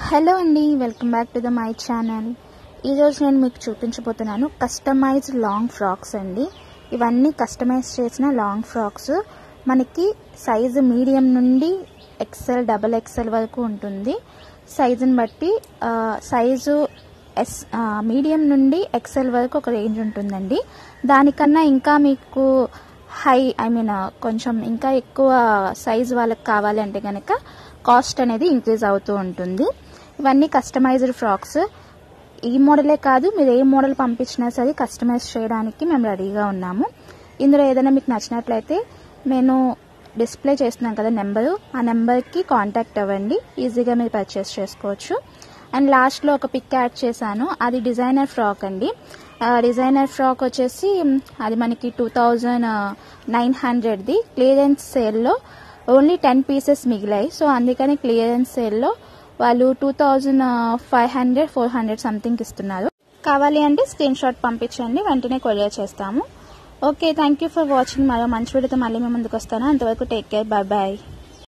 hello అండి welcome back to the my channel ఈరోజు నేను మీకు చూపించబోతున్నాను కస్టమైజ్ లాంగ్ ఫ్రాక్స్ అండి ఇవన్నీ కస్టమైజ్ చేసిన లాంగ్ ఫ్రాక్స్ మనకి సైజు మీడియం నుండి ఎక్సెల్ డబల్ ఎక్సెల్ వరకు ఉంటుంది సైజుని బట్టి ఆ, సైజు ఎస్ ఆ, మీడియం నుండి ఎక్సెల్ వరకు ఒక రేంజ్ ఉంటుందండి దానికన్నా ఇంకా మీకు హై ఐ మీన్ కొంచెం ఇంకా ఎక్కువ సైజ్ వాళ్ళకి కావాలి అంటే కనుక కాస్ట్ అనేది ఇంక్రీజ్ అవుతూ ఉంటుంది ఇవన్నీ కస్టమైజ్డ్ ఫ్రాక్స్ ఈ మోడలే కాదు మీరు ఏ మోడల్ పంపించినా సరే కస్టమైజ్ చేయడానికి మేము రెడీగా ఉన్నాము ఇందులో ఏదైనా మీకు నచ్చినట్లయితే నేను డిస్ప్లే చేస్తున్నాను కదా నెంబరు ఆ నెంబర్కి కాంటాక్ట్ అవ్వండి ఈజీగా మీరు పర్చేస్ చేసుకోవచ్చు అండ్ లాస్ట్లో ఒక పిక్ యాడ్ చేశాను అది డిజైనర్ ఫ్రాక్ అండి ఆ డిజైనర్ ఫ్రాక్ వచ్చేసి మ్, అది మనకి టూ థౌజండ్ నైన్ హండ్రెడ్ది క్లియరెన్స్ సేల్లో ఓన్లీ టెన్ పీసెస్ మిగిలాయి సో అందుకని క్లియరెన్స్ సేల్లో వాళ్ళు two thousand five hundred four hundred something ఇస్తున్నారు కావాలి అంటే స్క్రీన్ షాట్ పంపించండి వెంటనే కొరియర్ చేస్తాము okay thank you for watching మరో మంచి వీడియోతో మళ్ళీ మేము ముందుకు వస్తాను అంతవరకు టేక్ కేర్ బాయ్ బాయ్